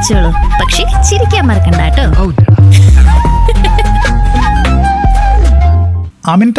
കഴിച്ചോളൂ പക്ഷെ ചിരിക്കാൻ മറക്കണ്ട കേട്ടോ അമിൻത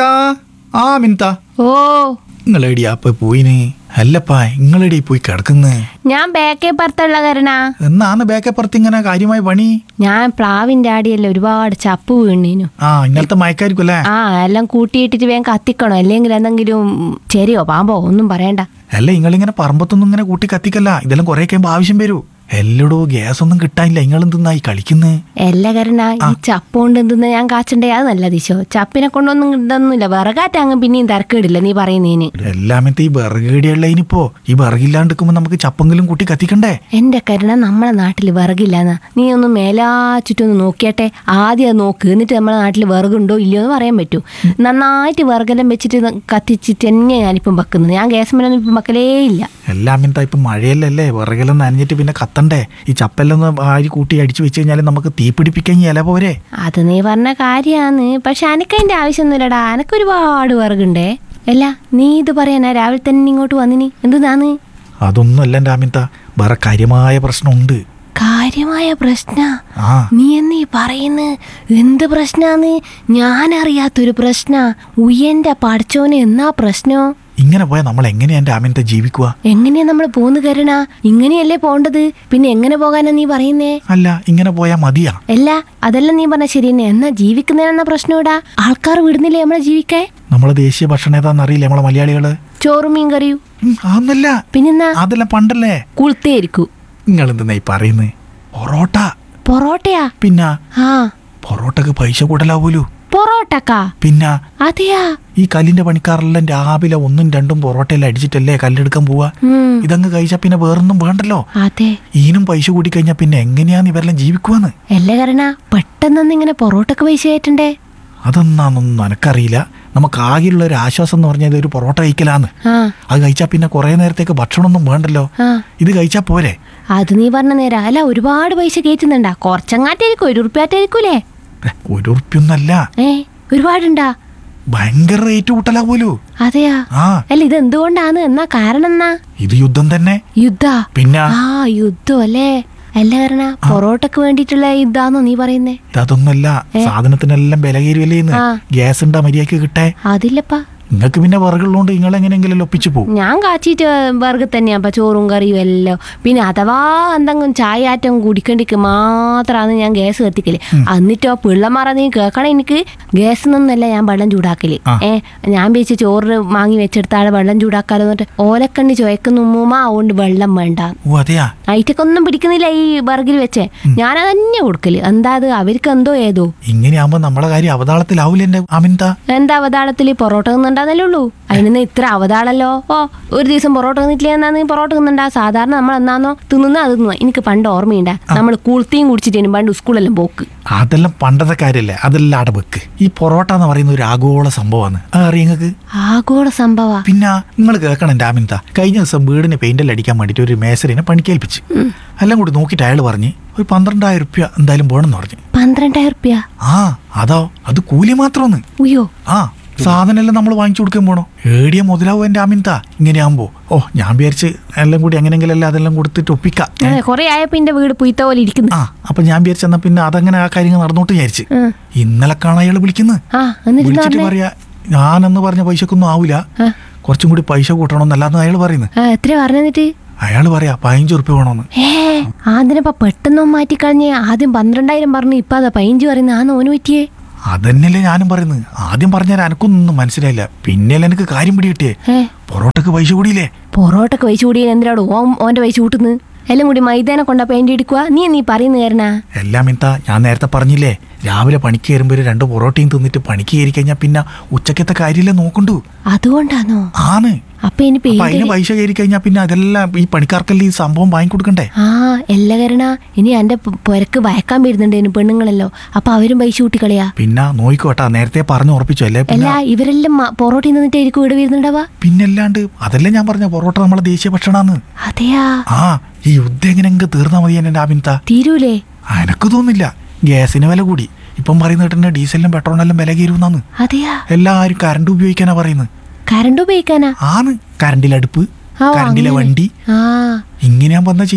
ആ അമിൻത ഓ നിങ്ങളെടിയാ പോയി പോയിന് അല്ലപ്പാ നിങ്ങളെടി പോയി കിടക്കുന്ന് ഞാൻ ബേക്കേ പുറത്തുള്ള കരണ എന്നാന്ന് ബേക്കപ്പുറത്ത് ഇങ്ങനെ കാര്യമായി പണി ഞാൻ പ്ലാവിന്റെ ആടിയല്ല ഒരുപാട് ചപ്പ് വീണീനു ആ ഇന്നലത്തെ മയക്കായിരിക്കും അല്ലേ ആ എല്ലാം കൂട്ടിയിട്ടിട്ട് വേഗം കത്തിക്കണോ അല്ലെങ്കിൽ എന്തെങ്കിലും ചെരിയോ പാമ്പോ ഒന്നും പറയണ്ട അല്ല നിങ്ങളിങ്ങനെ പറമ്പത്തൊന്നും ഇങ്ങനെ കൂട്ടി കത്തിക്കല്ല ഇതെല്ലാം കുറെ കഴിയുമ്പോ ആവശ്യം വരൂ എല്ലടോ ഗ്യാസ് ഒന്നും കിട്ടാനില്ല നിങ്ങൾ എന്തിന്നായി കളിക്കുന്നേ എല്ലാ കരണ ഈ ചപ്പ് കൊണ്ട് എന്തെന്ന് ഞാൻ കാച്ചണ്ടേ അത് നല്ല ദിശോ ചപ്പിനെ കൊണ്ടൊന്നും ഇതൊന്നുമില്ല വിറകാറ്റങ്ങ് പിന്നെയും തിരക്കിടില്ല നീ പറയുന്നതിന് എല്ലാമത്തെ ഈ വിറകേടിയുള്ള ഇനിയിപ്പോ ഈ വിറകില്ലാണ്ട് നിൽക്കുമ്പോ നമുക്ക് ചപ്പെങ്കിലും കൂട്ടി കത്തിക്കണ്ടേ എന്റെ കരുണ നമ്മളെ നാട്ടിൽ വിറകില്ലാന്ന് നീ ഒന്ന് മേലാ ചുറ്റൊന്ന് നോക്കിയാട്ടെ ആദ്യം അത് നോക്ക് എന്നിട്ട് നമ്മളെ നാട്ടിൽ വിറകുണ്ടോ ഇല്ലയോ എന്ന് പറയാൻ പറ്റൂ നന്നായിട്ട് വിറകെല്ലാം വെച്ചിട്ട് ന- കത്തിച്ചിട്ട് തന്നെ ഞാനിപ്പം വെക്കുന്നത് ഞാൻ ഗ്യാസ് മേലൊന്നും ഇപ്പം വെക്കലേ ഇല്ല എല്ലാമിന്താ ഇപ്പൊ മഴയല്ലല്ലേ വിറകെല്ലാം നനഞ്ഞിട്ട് പിന്നെ കത്തണ്ടേ ഈ ചപ്പെല്ലാം ഒന്ന് ആരി കൂട്ടി അടിച്ചു വെച്ച് കഴിഞ്ഞാൽ നമുക്ക് തീ പിടിപ്പിക്കാൻ ഇല പോരെ അത് നീ പറഞ്ഞ കാര്യാന്ന് പക്ഷെ അനക്കതിന്റെ ആവശ്യമൊന്നുമില്ലടാ അനക്ക് ഒരുപാട് വിറകുണ്ടേ അല്ല നീ ഇത് പറയാനാ രാവിലെ തന്നെ ഇങ്ങോട്ട് വന്നിനി എന്തിനാന്ന് അതൊന്നും അല്ല എൻ്റെ ആമിന്ത വേറെ കാര്യമായ പ്രശ്നമുണ്ട് കാര്യമായ പ്രശ്ന ആ നീ എന്നീ പറയുന്നത് എന്ത് പ്രശ്നാന്ന് ഞാൻ അറിയാത്തൊരു പ്രശ്ന ഉയ്യന്റെ പഠിച്ചോന് എന്നാ പ്രശ്നോ ഇങ്ങനെ പോയാൽ നമ്മൾ എങ്ങനെയാ എൻ്റെ ആമിന്ത ജീവിക്കുക എങ്ങനെയാ നമ്മൾ പോന്ന് കരുണ ഇങ്ങനെയല്ലേ പോണ്ടത് പിന്നെ എങ്ങനെ പോകാനാ നീ പറയുന്നേ അല്ല ഇങ്ങനെ പോയാൽ മതിയാ അല്ല അതെല്ലാം നീ പറഞ്ഞ ശരി തന്നെ എന്നാ ജീവിക്കുന്നതിനെന്ന പ്രശ്നം ഇടാ ആൾക്കാർ വിടുന്നില്ലേ നമ്മളെ ജീവിക്കേ നമ്മളെ ദേശീയ ഭക്ഷണം ഏതാണെന്നറിയില്ല നമ്മളെ മലയാളികള് ചോറും മീൻ കറിയും ഉം, അതൊന്നല്ല പിന്നെന്നാ അതെല്ലാം പണ്ടല്ലേ കുളുത്തേരിക്കൂ നിങ്ങൾ എന്തെന്നായി പറയുന്നത് പൊറോട്ട പൊറോട്ടയാ പിന്നെ ആ പൊറോട്ടക്ക് പൈസ കൂടലാവൂലു പൊറോട്ടക്കാ പിന്നെ അതെയാ ഈ കല്ലിന്റെ പണിക്കാരെല്ലാം രാവിലെ ഒന്നും രണ്ടും പൊറോട്ടയെല്ലാം അടിച്ചിട്ടല്ലേ കല്ലെടുക്കാൻ പോവാ ഉം ഇതങ്ങ് കഴിച്ചാ പിന്നെ വേറൊന്നും വേണ്ടല്ലോ അതെ ഈനും പൈസ കൂടി കഴിഞ്ഞാൽ പിന്നെ എങ്ങനെയാന്ന് ഇവരെല്ലാം ജീവിക്കുവാന്ന് അല്ല കരണ പെട്ടെന്നൊന്നും ഇങ്ങനെ പൊറോട്ടക്ക് പൈസ കയറ്റണ്ടേ അതെന്നാന്നൊന്നും എനക്കറിയില്ല നമുക്ക് ആകെയുള്ള ഒരു ആശ്വാസം എന്ന് പറഞ്ഞാൽ ഒരു പൊറോട്ട കഴിക്കലാന്ന് ആ അത് കഴിച്ചാൽ പിന്നെ കുറേ നേരത്തേക്ക് ഭക്ഷണമൊന്നും വേണ്ടല്ലോ ആ ഇത് കഴിച്ചാൽ പോരെ അത് നീ പറഞ്ഞ നേരം അല്ല ഒരുപാട് പൈസ കയറ്റുന്നുണ്ടാ കുറച്ചങ്ങാറ്റായിരിക്കും ഒരു ഉറുപ്പ്യാറ്റായിരിക്കൂലേ ഏ, ഒരു ഉറുപ്പ്യൊന്നല്ല ഏ ഒരുപാടുണ്ടാ ഭയങ്കര റേറ്റ് കൂട്ടലാവൂലോ അതെയാ ആ അല്ല ഇത് എന്തുകൊണ്ടാണ് എന്നാ കാരണം എന്നാ ഇത് യുദ്ധം തന്നെ യുദ്ധ പിന്നെ ആ യുദ്ധം അല്ലേ അല്ല കാരണ പൊറോട്ടക്ക് വേണ്ടിയിട്ടുള്ള യുദ്ധാന്നോ നീ പറയുന്നേ ഇതൊന്നല്ല സാധനത്തിനെല്ലാം വില കയറിയല്ലേ ഇന്ന് ആ. ഗ്യാസ് ഉണ്ടാ മര്യാദക്ക് കിട്ടേ അതില്ലപ്പാ നിങ്ങൾക്ക് പിന്നെ വിറകുള്ളതുകൊണ്ട് നിങ്ങൾ എങ്ങനെയെങ്കിലും ഒപ്പിച്ചു പോകും ഞാൻ കാച്ചിട്ട് വർഗ തന്നെയാ അപ്പൊ ചോറും കറിയും എല്ലാം പിന്നെ അഥവാ എന്തെങ്കിലും ചായ ആറ്റം കുടിക്കണ്ടിക്ക് മാത്രമാണ് ഞാൻ ഗ്യാസ് കത്തിക്കല് എന്നിട്ടോ പിള്ളമാറ നീ കേൾക്കണം എനിക്ക് ഗ്യാസ് നിന്നല്ല ഞാൻ വെള്ളം ചൂടാക്കല് ആ. ഏ ഞാൻ വെച്ച് ചോറ് വാങ്ങി വെച്ചെടുത്താളെ വെള്ളം ചൂടാക്കാലോ എന്നിട്ട് ഓലക്കണ്ണി ചുയക്കുന്ന ഉമ്മൂമ്മ അതുകൊണ്ട് വെള്ളം വേണ്ട ഓ അതെയാ ഐറ്റക്കൊന്നും പിടിക്കുന്നില്ല ഈ വർഗിൽ വെച്ചേ ഞാനത് തന്നെ കൊടുക്കല് എന്താ അത് അവർക്ക് എന്തോ ഏതോ ഇങ്ങനെയാകുമ്പോ നമ്മളെ കാര്യം അവതാളത്തിലാവൂല എന്റെ അമിൻത എന്താ അവതാളത്തിൽ പൊറോട്ട തിന്നുണ്ടാന്നല്ലേ ഉള്ളൂ അതിന് ഇത്ര അവതാളല്ലോ ഓ ഒരു ദിവസം പൊറോട്ട തിന്നിട്ടില്ല എന്നാ നീ പൊറോട്ട തിന്നണ്ടാ സാധാരണ നമ്മൾ എന്നാന്നോ തിന്നുന്ന അത് തിന്നു എനിക്ക് പണ്ട് ഓർമ്മയുണ്ട നമ്മൾ കുളുത്തിയും കുടിച്ചിട്ടേനും പണ്ട് സ്കൂളെല്ലാം പോക്ക് അതെല്ലാം പണ്ടത്തെ കാര്യല്ലേ അതെല്ലാം അവിടെ വെക്ക് ഈ പൊറോട്ട എന്ന് പറയുന്ന ഒരു ആഗോള സംഭവമാണ് അറിയ നിങ്ങൾക്ക് ആഗോള സംഭവ പിന്നെ നിങ്ങൾ കേൾക്കണം എൻ്റെ ആമിൻത കഴിഞ്ഞ ദിവസം വീടിന് പെയിന്റെല്ലാം അടിക്കാൻ വേണ്ടിയിട്ട് ഒരു മേസറിനെ പണിക്കേൽപ്പിച്ച് എല്ലാം കൂടി നോക്കിയിട്ട് അയാൾ പറഞ്ഞ് ഒരു പന്ത്രണ്ടായിരം റുപ്യ എന്തായാലും വേണമെന്ന് പറഞ്ഞു പന്ത്രണ്ടായിരം റുപ്യ ആ അതോ അത് കൂലി മാത്രമൊന്ന് ഉയ്യോ ആ സാധനം എല്ലാം നമ്മൾ വാങ്ങിച്ചു കൊടുക്കാൻ പോണോ ഏടിയ മുതലാവും എൻ്റെ അമിൻത ഇങ്ങനെയാകുമ്പോ ഓ ഞാൻ വിചാരിച്ച് എല്ലാം കൂടി എങ്ങനെയെങ്കിലും എല്ലാം അതെല്ലാം കൊടുത്തിട്ട് ഒപ്പിക്കാം ഏ? അതെ കൊറേ ആയപ്പോ എന്റെ വീട് പുയ്ത്ത പോലെ ഇരിക്കുന്നു ആ അപ്പൊ ഞാൻ വിചാരിച്ചെന്നാ പിന്നെ അതങ്ങനെ ആ കാര്യങ്ങൾ നടന്നോട്ട് വിചാരിച്ച് ഉം. ഇന്നലെ കാണാൻ അയാൾ വിളിക്കുന്നത് ആ എന്നിട്ട് എന്താ വിളിച്ചിട്ട് പറഞ്ഞേ പറയാ ഞാനെന്ന് പറഞ്ഞ പൈസക്കൊന്നും ആവൂല ആ. കുറച്ചും കൂടി പൈസ കൂട്ടണമെന്നല്ലാന്ന് അയാൾ പറയുന്നത് ആ എത്ര പറഞ്ഞിട്ട് അയാൾ പറയാ പതിനഞ്ച് ഉറുപ്പ്യ വേണമെന്ന് ഏ ആദ്യപ്പ പെട്ടെന്നും മാറ്റിക്കളഞ്ഞ് ആദ്യം പന്ത്രണ്ടായിരം പറഞ്ഞു ഇപ്പൊ അതാ പതിനഞ്ച് പറയുന്ന ആ നോന് പറ്റിയേ അതന്നെയല്ലേ ഞാനും പറയുന്നത് ആദ്യം പറഞ്ഞാൽ എനക്കൊന്നും മനസ്സിലായില്ല പിന്നെയല്ലേ എനിക്ക് കാര്യം പിടികിട്ടിയേ ഏ പൊറോട്ടക്ക് പൈസ കൂടിയില്ലേ പൊറോട്ടക്ക് പൈസ കൂടിയ എന്തിനാടോ ഓൻ ഓന്റെ പൈസ കൂട്ടുന്നു എല്ലാം കൂടി മൈദേനെ കൊണ്ടാ പെയിന്റ് എടുക്കുക നീ നീ പറയുന്ന കാരണ എല്ലാം എന്താ ഞാൻ നേരത്തെ പറഞ്ഞില്ലേ രാവിലെ പണിക്ക് കയറുമ്പോൾ രണ്ട് പൊറോട്ടയും തിന്നിട്ട് പണിക്ക് കയറി കഴിഞ്ഞാൽ പിന്നെ ഉച്ചക്കത്തെ കാര്യമില്ലേ നോക്കണ്ടു അതുകൊണ്ടാണോ ആണ് അപ്പൊ ഇനി അപ്പൊ അതിന് പെയിന്റ് പൈസ കയറി കഴിഞ്ഞാൽ പിന്നെ അതെല്ലാം ഈ പണിക്കാർക്കെല്ലാം ഈ സംഭവം വാങ്ങിക്കൊടുക്കണ്ടേ ആ എല്ലാ കാരണ ഇനി എന്റെ പ് പുരക്ക് വയക്കാൻ വരുന്നുണ്ടേനു പെണ്ണുങ്ങളല്ലോ അപ്പൊ അവരും പൈസ കൂട്ടിക്കളയാ പിന്നെ നോയിക്കോട്ടാ നേരത്തെ പറഞ്ഞു ഉറപ്പിച്ചു അല്ലേ അല്ല പിന്നെ ഇവരെല്ലാം മ- പൊറോട്ട നിന്നിട്ടായിരിക്കും ഇവിടെ വരുന്നുണ്ടാവാ പിന്നല്ലാണ്ട് അതല്ലേ ഞാൻ പറഞ്ഞ പൊറോട്ട നമ്മളെ ദേശീയ ഭക്ഷണാന്ന് അതെയാ ആ ഈ യുദ്ധം എങ്ങനെയെങ്കിലും തീർന്നാ മതി എന്നെ ആബിൻത തീരൂലേ എനക്ക് തോന്നില്ല ഗ്യാസിന് വില കൂടി ഇപ്പം പറയുന്ന കേട്ടിട്ട് ഡീസലിനും പെട്രോളിനെല്ലാം വില കയറുന്നാന്ന് അതെയാ എല്ലാവരും കറണ്ട് ഉപയോഗിക്കാനാ പറയുന്നത് കറണ്ട് ഉപയോഗിക്കാനാ ആണ് കറണ്ടിലെ അടുപ്പ് ആ, കറണ്ടിലെ അങ്ങനെ. വണ്ടി ആ ഇങ്ങനെയാകുമ്പോ എന്താ ചെയ്യാ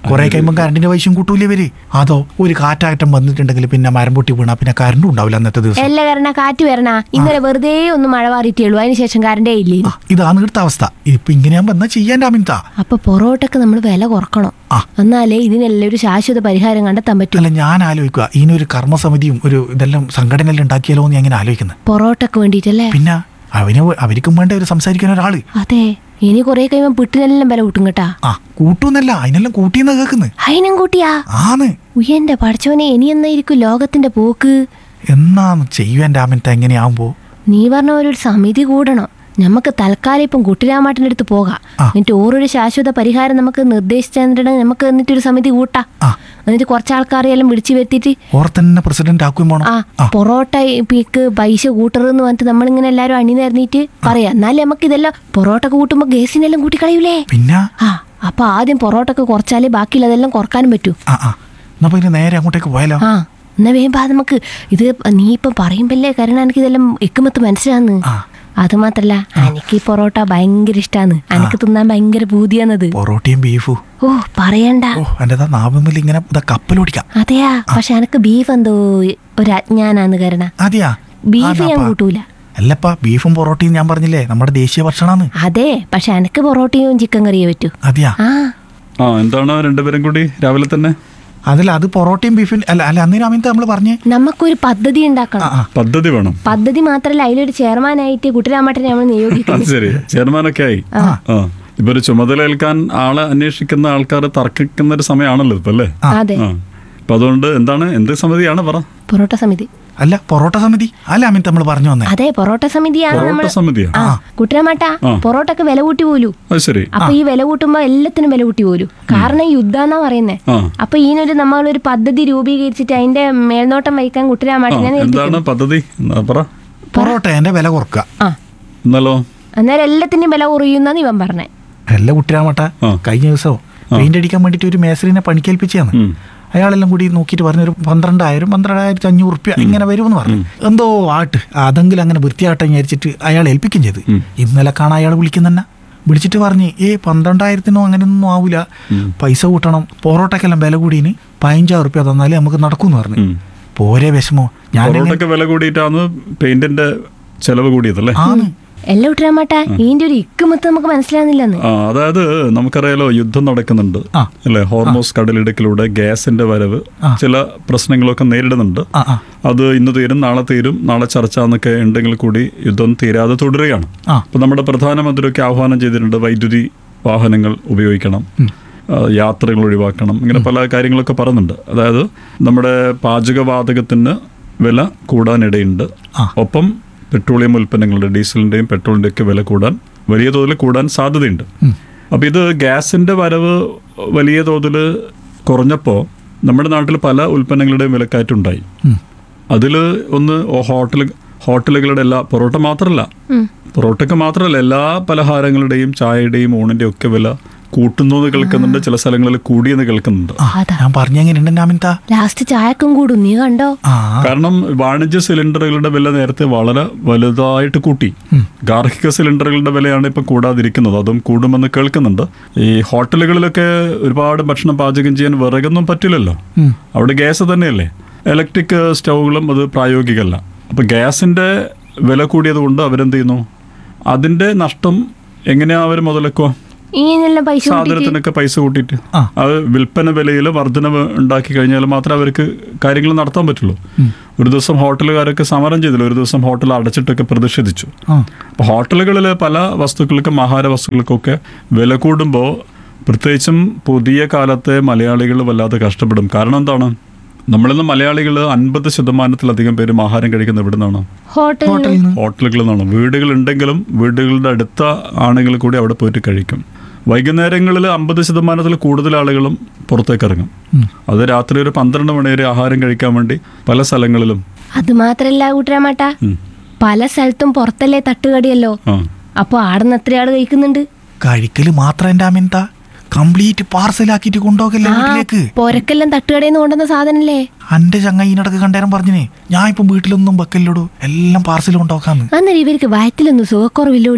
കുറെ കഴിയുമ്പോൾ കറണ്ടിന്റെ പൈസയും കൂട്ടൂലേ ഇവര് അതോ ഒരു കാറ്റാറ്റം വന്നിട്ടുണ്ടെങ്കിൽ പിന്നെ മരം പൊട്ടി വീണാ പിന്നെ കറണ്ടും ഉണ്ടാവില്ല അന്നത്തെ ദിവസം എല്ലാം കരണ കാറ്റ് വരണ ഇന്നലെ വെറുതെ ഒന്ന് മഴ മാറിയിട്ടേ ഉള്ളൂ അതിനുശേഷം കറണ്ടേ ഇല്ലേ ആ, ഇതാണ് ഇവിടുത്തെ അവസ്ഥ ഇപ്പൊ ഇങ്ങനെയാകുമ്പോ എന്നാ ചെയ്യാൻ രാമിൻതാ അപ്പൊ പൊറോട്ടക്ക് നമ്മൾ വില കുറക്കണം ആ. എന്നാലേ ഇതിനെല്ലാം ഒരു ശാശ്വത പരിഹാരം കണ്ടെത്താൻ പറ്റൂ അല്ല ഞാൻ ആലോചിക്കുക ഇതിനൊരു കർമ്മസമിതിയും ഒരു ഇതെല്ലാം സംഘടനയെല്ലാം ഉണ്ടാക്കിയാലോ എന്ന് ഞാൻ ഇങ്ങനെ ആലോചിക്കുന്നത് പൊറോട്ടക്ക് വേണ്ടിയിട്ടല്ലേ പിന്നെ അവന് അവർക്കും വേണ്ട ഒരു സംസാരിക്കാൻ ഒരാള് അതെ ഇനി കുറെ കഴിയുമ്പോൾ പിട്ടിനെല്ലാം വില കൂട്ടും കേട്ടാ ആ കൂട്ടൂന്നല്ല അതിനെല്ലാം കൂട്ടിയെന്നാ കേൾക്കുന്നത് അതിനും കൂട്ടിയാ ആന്ന് ഉയ്യന്റെ പഠിച്ചവനെ ഇനി എന്നായിരിക്കും ലോകത്തിന്റെ പോക്ക് എന്നാന്ന് ചെയ്യുവാൻ രാമിൻത എങ്ങനെയാവുമ്പോ നീ പറഞ്ഞ പോലെ ഒരു സമിതി കൂടണം നമുക്ക് തൽക്കാലം ഇപ്പം കുട്ടിരാമാട്ടിന്റെ അടുത്ത് പോകാം ആ. എന്നിട്ട് ഓരോരു ശാശ്വത പരിഹാരം നമുക്ക് നിർദ്ദേശിച്ചിട്ടുണ്ടെങ്കിൽ നമുക്ക് എന്നിട്ടൊരു സമിതി കൂട്ടാം ആ. എന്നിട്ട് കുറച്ച് ആൾക്കാരെല്ലാം വിളിച്ചു വരുത്തിയിട്ട് ഓർ തന്നെ പ്രസിഡന്റ് ആക്കുകയും വേണം ആ ആ പൊറോട്ട പീക്ക് പൈസ കൂട്ടറെന്ന് പറഞ്ഞിട്ട് നമ്മളിങ്ങനെ എല്ലാവരും അണിനിരന്നിട്ട് പറയാം എന്നാലേ നമുക്ക് ഇതെല്ലാം പൊറോട്ട കൂട്ടുമ്പോൾ ഗ്യാസിനെല്ലാം കൂട്ടിക്കളയൂലേ പിന്നെ ആ അപ്പൊ ആദ്യം പൊറോട്ടക്ക് കുറച്ചാലേ ബാക്കിയുള്ളതെല്ലാം കുറക്കാനും പറ്റൂ ആ ആ എന്നാ പിന്നെ നേരെ അങ്ങോട്ടേക്ക് പോയാലോ ആ എന്നാ വേമ്പാ നമുക്ക് ഇത് നീ ഇപ്പം പറയുമ്പല്ലേ കാരണം എനിക്ക് ഇതെല്ലാം എക്കുമത്ത് മനസ്സിലാന്ന് ആ. അത് മാത്രല്ല എനിക്ക് ഈ പൊറോട്ട ഭയങ്കര ഇഷ്ടാന്ന് എനിക്ക് തിന്നാൻ ഭയങ്കര പൂതിയാന്നത് പൊറോട്ടയും ബീഫും ഓ പറയണ്ട ഓ എൻ്റെ നാവുമ്മിൽ ഇങ്ങനെ ഇതാ കപ്പലോടിക്കാം അതെയാ പക്ഷെ എനിക്ക് ബീഫ് എന്തോ ഒരു അജ്ഞാനാന്ന് കരണ അതെയാ ബീഫ് ഞാൻ ആന്നാപ്പാ. കൂട്ടൂല അല്ലപ്പാ ബീഫും പൊറോട്ടയും ഞാൻ പറഞ്ഞില്ലേ നമ്മുടെ ദേശീയ ഭക്ഷണമാണ് അതെ പക്ഷെ എനിക്ക് പൊറോട്ടയും ചിക്കൻ കറിയേ പറ്റൂ അതെയാ ആ ആ എന്താണ് രണ്ടുപേരും കൂടി രാവിലെ തന്നെ അതല്ല അത് പൊറോട്ടയും ബീഫും അല്ല അല്ല അന്നേരം അമിത നമ്മൾ പറഞ്ഞേ നമുക്കൊരു പദ്ധതി ഉണ്ടാക്കണം ആ ആ പദ്ധതി വേണം പദ്ധതി മാത്രല്ല അതിലൊരു ചെയർമാനായിട്ട് കുട്ടിരാമട്ടനെ നമ്മൾ അത് നിയോഗിക്കുന്നു ശരി ചെയർമാനൊക്കെ ആയി ആ ഇപ്പൊ ഒരു ചുമതല ഏൽക്കാൻ ആളെ അന്വേഷിക്കുന്ന ആൾക്കാർ തർക്കിക്കുന്ന ഒരു സമയമാണല്ലോ ഇപ്പൊ അല്ലേ അതെ ആ അപ്പൊ അതുകൊണ്ട് എന്താണ് എന്ത് സമിതിയാണ് പറ പൊറോട്ട സമിതി അല്ല പൊറോട്ട സമിതി അല്ല അമിത് നമ്മൾ പറഞ്ഞു വന്നേ അതെ പൊറോട്ട സമിതിയാണ് നമ്മൾ പൊറോട്ട സമിതിയാ ആ കുട്ടരമാട്ട ആ. പൊറോട്ടക്ക് വില കൂട്ടി പോലു അത് ശരി അപ്പൊ ഈ വില കൂട്ടുമ്പോ എല്ലാത്തിനും വില കൂട്ടി പോലും കാരണം യുദ്ധാന്നാ പറയുന്നേ ആ അപ്പൊ ഇതിനൊരു നമ്മളൊരു പദ്ധതി രൂപീകരിച്ചിട്ട് അതിന്റെ മേൽനോട്ടം വഹിക്കാൻ ആ, കുട്ടരാമാട്ടിനെ എന്താണ് പദ്ധതി എന്നാ പറ പൊറോട്ടേന്റെ വില കുറക്കുക ആ എന്നാലോ അന്നേരം എല്ലാത്തിന്റെയും വില കുറയുന്നാന്ന് ഇവൻ പറഞ്ഞേ അല്ല കുട്ടിരാമട്ട ആ. കഴിഞ്ഞ ദിവസം പെയിന്റ് അടിക്കാൻ വേണ്ടിട്ട് ഒരു മേസറിനെ പണിക്കേൽപ്പിച്ചാണ് ഉം. അയാളെല്ലാം കൂടി നോക്കിയിട്ട് പറഞ്ഞൊരു പന്ത്രണ്ടായിരം പന്ത്രണ്ടായിരത്തി അഞ്ഞൂറ് റുപ്യ ഇങ്ങനെ വരുമെന്ന് പറഞ്ഞു എന്തോ ആട്ട് അതെങ്കിലും അങ്ങനെ വൃത്തിയാട്ടം വിചാരിച്ചിട്ട് അയാൾ ഏൽപ്പിക്കും ചെയ്ത് ഇന്നലെ കാണാൻ അയാൾ വിളിക്കുന്നെ വിളിച്ചിട്ട് പറഞ്ഞ് ഏ പന്ത്രണ്ടായിരത്തിനോ അങ്ങനെയൊന്നും ആവൂല പൈസ കൂട്ടണം പൊറോട്ടക്കെല്ലാം വില കൂടിന് പതിനഞ്ചായിരം റുപ്യ തന്നാലേ നമുക്ക് നടക്കൂന്ന് പറഞ്ഞു ഉം. പോരെ വിഷമോ ഞാൻ പൊറോട്ടക്ക് വില കൂടിയിട്ടാണ് പെയിന്റിന്റെ ചെലവ് കൂടിയതല്ലേ ആന്ന് എല്ലാം കുട്ടരാമാട്ട ഇതിന്റെ ഒരു ഇക്കുമത്ത് നമുക്ക് മനസ്സിലാകുന്നില്ലെന്ന് ആ അതായത് നമുക്കറിയാലോ യുദ്ധം നടക്കുന്നുണ്ട് ആ. അല്ലെ ഹോർമോസ് കടലിടുക്കിലൂടെ ഗ്യാസിന്റെ വരവ് ചില പ്രശ്നങ്ങളൊക്കെ നേരിടുന്നുണ്ട് ആ ആ അത് ഇന്ന് തീരും നാളെ തീരും നാളെ ചർച്ച എന്നൊക്കെ ഉണ്ടെങ്കിൽ കൂടി യുദ്ധം തീരാതെ തുടരുകയാണ് ആ. അപ്പൊ നമ്മുടെ പ്രധാനമന്ത്രിയൊക്കെ ആഹ്വാനം ചെയ്തിട്ടുണ്ട് വൈദ്യുതി വാഹനങ്ങൾ ഉപയോഗിക്കണം ആ, യാത്രകൾ ഒഴിവാക്കണം ഇങ്ങനെ പല കാര്യങ്ങളൊക്കെ പറയുന്നുണ്ട് അതായത് നമ്മുടെ പാചകവാതകത്തിന് വില കൂടാനിടയുണ്ട് ആ. ഒപ്പം പെട്രോളിയം ഉൽപ്പന്നങ്ങളുടെ ഡീസലിന്റെയും പെട്രോളിന്റെയും ഒക്കെ വില കൂടാൻ വലിയ തോതിൽ കൂടാൻ സാധ്യതയുണ്ട് അപ്പോൾ ഇത് ഗ്യാസിന്റെ വരവ് വലിയ തോതിൽ കുറഞ്ഞപ്പോൾ നമ്മുടെ നാട്ടിൽ പല ഉൽപ്പന്നങ്ങളുടെയും വിലക്കയറ്റുണ്ടായി ഉം. അതിൽ ഒന്ന് ഹോട്ടൽ ഹോട്ടലുകളുടെ എല്ലാ പൊറോട്ട മാത്രമല്ല പൊറോട്ടയ്ക്ക് മാത്രമല്ല എല്ലാ പലഹാരങ്ങളുടെയും ചായയുടെയും ഊണിൻ്റെയും ഒക്കെ വില കൂട്ടുന്നു എന്ന് കേൾക്കുന്നുണ്ട് ചില സ്ഥലങ്ങളിൽ കൂടിയെന്ന് കേൾക്കുന്നുണ്ട് ആ അതാ. ഞാൻ പറഞ്ഞെങ്ങനെയുണ്ട് നാമിൻത ലാസ്റ്റ് ചായക്കും കൂടും നീ കണ്ടോ ആ കാരണം വാണിജ്യ സിലിണ്ടറുകളുടെ വില നേരത്തെ വളരെ വലുതായിട്ട് കൂട്ടി ഗാർഹിക സിലിണ്ടറുകളുടെ വിലയാണ് ഇപ്പൊ കൂടാതിരിക്കുന്നത് അതും കൂടുമെന്ന് കേൾക്കുന്നുണ്ട് ഈ ഹോട്ടലുകളിലൊക്കെ ഒരുപാട് ഭക്ഷണം പാചകം ചെയ്യാൻ വിറകൊന്നും പറ്റില്ലല്ലോ ഉം. അവിടെ ഗ്യാസ് തന്നെയല്ലേ ഇലക്ട്രിക് സ്റ്റൗകളും അത് പ്രായോഗികമല്ല അപ്പൊ ഗ്യാസിന്റെ വില കൂടിയത് കൊണ്ട് അവരെന്ത് ചെയ്യുന്നു അതിന്റെ നഷ്ടം എങ്ങനെയാ അവർ മുതലെക്കുക ഇങ്ങനെല്ലാം പൈസ കൂട്ടിയിട്ട് സാധനത്തിനൊക്കെ പൈസ കൂട്ടിയിട്ട് ആ. അത് വിൽപ്പന വിലയിൽ വർധനവ് ഉണ്ടാക്കി കഴിഞ്ഞാൽ മാത്രമേ അവർക്ക് കാര്യങ്ങൾ നടത്താൻ പറ്റുള്ളൂ ഒരു ദിവസം ഹോട്ടലുകാരൊക്കെ സമരം ചെയ്തില്ല ഒരു ദിവസം ഹോട്ടൽ അടച്ചിട്ടൊക്കെ പ്രതിഷേധിച്ചു ആ അപ്പോൾ ഹോട്ടലുകളിലെ പല വസ്തുക്കൾക്കും ആഹാര വസ്തുക്കൾക്കൊക്കെ വില കൂടുമ്പോൾ പ്രത്യേകിച്ചും പുതിയ കാലത്തെ മലയാളികൾ വല്ലാതെ കഷ്ടപ്പെടും കാരണം എന്താണ് നമ്മളിന്ന് മലയാളികൾ അൻപത് ശതമാനത്തിലധികം പേരും ആഹാരം കഴിക്കുന്നത് എവിടെ നിന്നാണ് ഹോട്ടലിൽ ഹോട്ടലിൽ നിന്ന് ഹോട്ടലുകളിൽ നിന്നാണ് വീടുകളുണ്ടെങ്കിലും വീടുകളുടെ അടുത്ത ആണെങ്കിൽ കൂടി അവിടെ പോയിട്ട് കഴിക്കും വൈകുന്നേരങ്ങളിൽ അമ്പത് ശതമാനത്തിൽ കൂടുതൽ ആളുകളും പുറത്തേക്ക് ഇറങ്ങും അത് രാത്രി ഒരു പന്ത്രണ്ട് മണി വരെ ആഹാരം കഴിക്കാൻ വേണ്ടി പല സ്ഥലങ്ങളിലും അത് മാത്രല്ല കൂട്ടരാമാട്ട ഉം. പല സ്ഥലത്തും പുറത്തല്ലേ തട്ടുകടിയല്ലോ ആ അപ്പൊ ആടുന്ന് എത്ര ആള് കഴിക്കുന്നുണ്ട് കഴിക്കല് മാത്രം എൻ്റെ അമിൻത കംപ്ലീറ്റ് പാർസലാക്കിയിട്ട് കൊണ്ടുപോകല്ലേ ആ വീട്ടിലേക്ക് പൊരക്കെല്ലാം തട്ടുകടയിൽ നിന്ന് കൊണ്ടുവന്ന സാധനല്ലേ അന്റെ ചങ്ങ ഈനടക്ക് കണ്ടേരം പറഞ്ഞേ ഞാൻ ഇപ്പം വീട്ടിലൊന്നും വെക്കല്ലോടൂ എല്ലാം പാർസൽ കൊണ്ടുപോക്കാന്ന് അന്നേരം ഇവർക്ക് വയറ്റിലൊന്നും സുഖക്കുറവില്ലോളി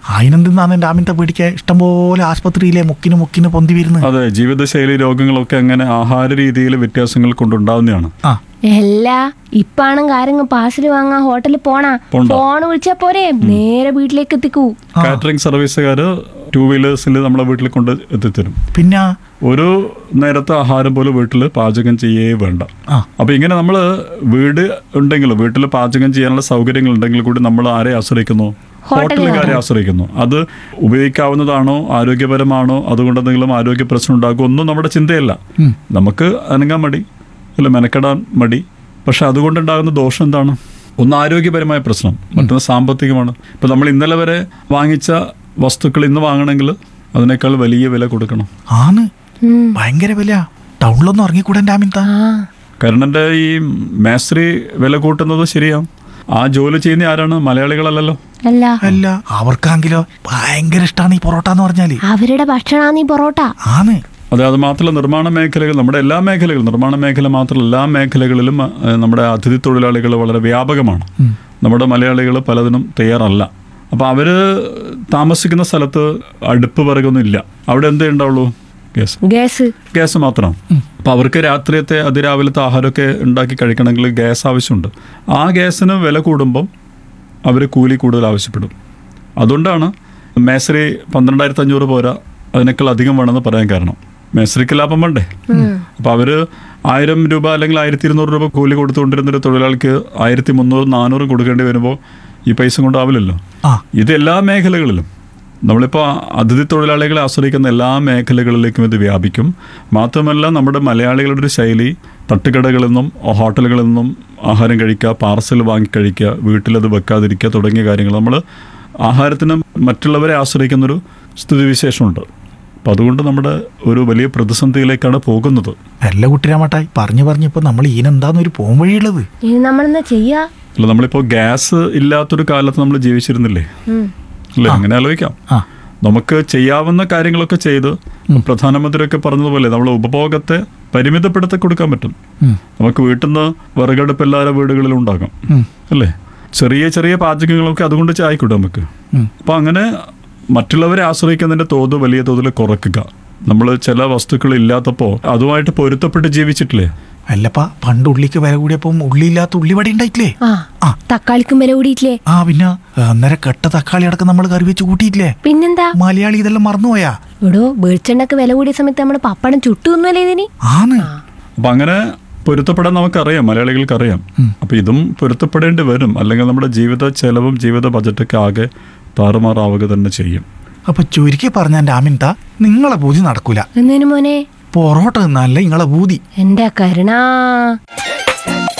അതിനെന്തെന്നാണ് എൻ്റെ ആമിനത്തെ പേടിക്കാൻ ഇഷ്ടംപോലെ ആസ്പത്രിയിലെ മുക്കിന് മുക്കിന് പൊന്തി വരുന്നത് അതെ ജീവിതശൈലി രോഗങ്ങളൊക്കെ അങ്ങനെ ആഹാര രീതിയിൽ വ്യത്യാസങ്ങൾ കൊണ്ടുണ്ടാവുന്നതാണ് ആ അല്ല ഇപ്പാണെങ്കിൽ ആരെങ്കിലും പാർസൽ വാങ്ങാൻ ഹോട്ടലിൽ പോണാ പോണ്ട. ഫോൺ വിളിച്ചാ പോരെ നേരെ വീട്ടിലേക്ക് എത്തിക്കൂ കാറ്ററിംഗ് സർവീസുകാർ ടൂ വീലേഴ്സിൽ നമ്മളെ വീട്ടിൽ കൊണ്ട് എത്തിത്തരും പിന്നെ ഒരു നേരത്തെ ആഹാരം പോലും വീട്ടിൽ പാചകം ചെയ്യേ വേണ്ട ആ അപ്പൊ ഇങ്ങനെ നമ്മൾ വീട് ഉണ്ടെങ്കിൽ വീട്ടിൽ പാചകം ചെയ്യാനുള്ള സൗകര്യങ്ങൾ ഉണ്ടെങ്കിൽ കൂടി നമ്മൾ ആരെ ആശ്രയിക്കുന്നു ഹോട്ടലുകാരെ ആശ്രയിക്കുന്നു അത് ഉപയോഗിക്കാവുന്നതാണോ ആരോഗ്യപരമാണോ അതുകൊണ്ട് എന്തെങ്കിലും ആരോഗ്യ പ്രശ്നം ഉണ്ടാകുമോ ഒന്നും നമ്മുടെ ചിന്തയല്ല ഉം. നമുക്ക് അനങ്ങാൻ മടി അല്ല മെനക്കെടാൻ മടി പക്ഷെ അതുകൊണ്ടുണ്ടാകുന്ന ദോഷം എന്താണ് ഒന്ന് ആരോഗ്യപരമായ പ്രശ്നം മറ്റൊന്ന് സാമ്പത്തികമാണ് ഇപ്പൊ നമ്മൾ ഇന്നലെ വരെ വാങ്ങിച്ച വസ്തുക്കൾ ഇന്ന് വാങ്ങണമെങ്കിൽ അതിനേക്കാൾ വലിയ വില കൊടുക്കണം ആന്ന് ഉം. ഭയങ്കര വില ടൗണിലൊന്നും ഇറങ്ങിക്കൂടെ എൻ്റെ ആമിനത്ത ആ കരുണന്റെ ഈ മേസ്ത്രി വില കൂട്ടുന്നത് ശരിയാണ് ആ ജോലി ചെയ്യുന്ന ആരാണ് മലയാളികളല്ലല്ലോ അല്ല അല്ല അവർക്കാണെങ്കിലോ ഭയങ്കര ഇഷ്ടമാണ് ഈ പൊറോട്ട എന്ന് പറഞ്ഞാല് അവരുടെ ഭക്ഷണാന്ന് ഈ പൊറോട്ട ആന്ന് അതെ അത് മാത്രമല്ല നിർമ്മാണ മേഖലകൾ നമ്മുടെ എല്ലാ മേഖലകളും നിർമ്മാണ മേഖല മാത്രമല്ല എല്ലാ മേഖലകളിലും ഏഹ്, നമ്മുടെ അതിഥി തൊഴിലാളികൾ വളരെ വ്യാപകമാണ് നമ്മുടെ മലയാളികൾ പലതിനും തയ്യാറല്ല അപ്പോൾ അവർ താമസിക്കുന്ന സ്ഥലത്ത് അടുപ്പ് വിറകൊന്നും ഇല്ല അവിടെ എന്തേ ഉണ്ടാവുള്ളൂ ഗ്യാസ് ഗ്യാസ് ഗ്യാസ് മാത്രം അപ്പോൾ അവർക്ക് രാത്രിയത്തെ അതിരാവിലത്തെ ആഹാരമൊക്കെ ഉണ്ടാക്കി കഴിക്കണമെങ്കിൽ ഗ്യാസ് ആവശ്യമുണ്ട് ആ ഗ്യാസിന് വില കൂടുമ്പം അവർ കൂലി കൂടുതൽ ആവശ്യപ്പെടും അതുകൊണ്ടാണ് മേസരി പന്ത്രണ്ടായിരത്തി അഞ്ഞൂറ് പോരാ അതിനേക്കാൾ അധികം വേണമെന്ന് പറയാൻ കാരണം മേസരിക്ക് ലാഭം വേണ്ടേ അപ്പോൾ അവർ ആയിരം രൂപ അല്ലെങ്കിൽ ആയിരത്തി ഇരുന്നൂറ് രൂപ കൂലി കൊടുത്തുകൊണ്ടിരുന്ന ഒരു തൊഴിലാളിക്ക് ആയിരത്തി മുന്നൂറ് നാനൂറ് കൊടുക്കേണ്ടി വരുമ്പോൾ ഈ പൈസ കൊണ്ടാവില്ലല്ലോ ആ ഇത് എല്ലാ മേഖലകളിലും നമ്മളിപ്പോൾ അതിഥി തൊഴിലാളികളെ ആശ്രയിക്കുന്ന എല്ലാ മേഖലകളിലേക്കും ഇത് വ്യാപിക്കും മാത്രമല്ല നമ്മുടെ മലയാളികളുടെ ഒരു ശൈലി തട്ടുകടകളിൽ നിന്നും ഹോട്ടലുകളിൽ നിന്നും ആഹാരം കഴിക്കുക പാർസൽ വാങ്ങി കഴിക്കുക വീട്ടിലത് വെക്കാതിരിക്കുക തുടങ്ങിയ കാര്യങ്ങൾ നമ്മൾ ആഹാരത്തിന് മറ്റുള്ളവരെ ആശ്രയിക്കുന്നൊരു സ്ഥിതിവിശേഷമുണ്ട് അപ്പം അതുകൊണ്ട് നമ്മുടെ ഒരു വലിയ പ്രതിസന്ധിയിലേക്കാണ് പോകുന്നത് അല്ല കുട്ടിരാമട്ടായി പറഞ്ഞു പറഞ്ഞപ്പോ നമ്മൾ ഈനെന്താന്ന് ഒരു പോം വഴിയുള്ളത് ഇനി നമ്മളെന്താ ചെയ്യാ അല്ല നമ്മളിപ്പോൾ ഗ്യാസ് ഇല്ലാത്തൊരു കാലത്ത് നമ്മൾ ജീവിച്ചിരുന്നില്ലേ ഉം. അല്ലേ അങ്ങനെ ആലോചിക്കാം ആ നമുക്ക് ചെയ്യാവുന്ന കാര്യങ്ങളൊക്കെ ചെയ്ത് പ്രധാനമന്ത്രിയൊക്കെ പറഞ്ഞതുപോലെ നമ്മൾ ഉപഭോഗത്തെ പരിമിതപ്പെടുത്തി കൊടുക്കാൻ പറ്റും ഉം. നമുക്ക് വീട്ടിൽ നിന്ന് വിറകടുപ്പ് എല്ലാവരുടെ വീടുകളിലും ഉണ്ടാകാം ഉം. അല്ലേ ചെറിയ ചെറിയ പാചകങ്ങളൊക്കെ അതുകൊണ്ട് ചായക്കൂടെ നമുക്ക് ഉം. അപ്പം അങ്ങനെ മറ്റുള്ളവരെ ആശ്രയിക്കുന്നതിൻ്റെ തോത് വലിയ തോതിൽ കുറയ്ക്കുക നമ്മൾ ചില വസ്തുക്കൾ ഇല്ലാത്തപ്പോൾ അതുമായിട്ട് പൊരുത്തപ്പെട്ട് ജീവിച്ചിട്ടില്ലേ അല്ലപ്പാ പണ്ട് ഉള്ളിക്ക് വില കൂടിയപ്പം ഉള്ളിയില്ലാത്ത ഉള്ളിവട ഉണ്ടായിട്ടില്ലേ ആ ആ. തക്കാളിക്കും വില കൂടിയിട്ടില്ലേ ആ പിന്നെ അന്നേരം കെട്ട തക്കാളി അടക്കം നമ്മൾ കറി വെച്ച് കൂട്ടിയിട്ടില്ലേ പിന്നെന്താ മലയാളി ഇതെല്ലാം മറന്നുപോയാ എടോ വെളിച്ചെണ്ണക്ക് വില കൂടിയ സമയത്ത് നമ്മൾ പപ്പടം ചുട്ടുന്നല്ലേ ഇതിന് ആന്ന് അപ്പം അങ്ങനെ പൊരുത്തപ്പെടാൻ നമുക്കറിയാം മലയാളികൾക്ക് അറിയാം അപ്പം ഇതും പൊരുത്തപ്പെടേണ്ടി വരും അല്ലെങ്കിൽ നമ്മുടെ ജീവിത ചെലവും ജീവിത ബജറ്റൊക്കെ ആകെ താറുമാറാവുക തന്നെ ചെയ്യും അപ്പൊ ചുരുക്കി പറഞ്ഞ എൻ്റെ ആമിൻത നിങ്ങളെ പൂജ നടക്കൂല എന്നതിന് മോനെ പൊറോട്ട തിന്നാലേ നിങ്ങളെ പൂതി എന്റെ കരുണാ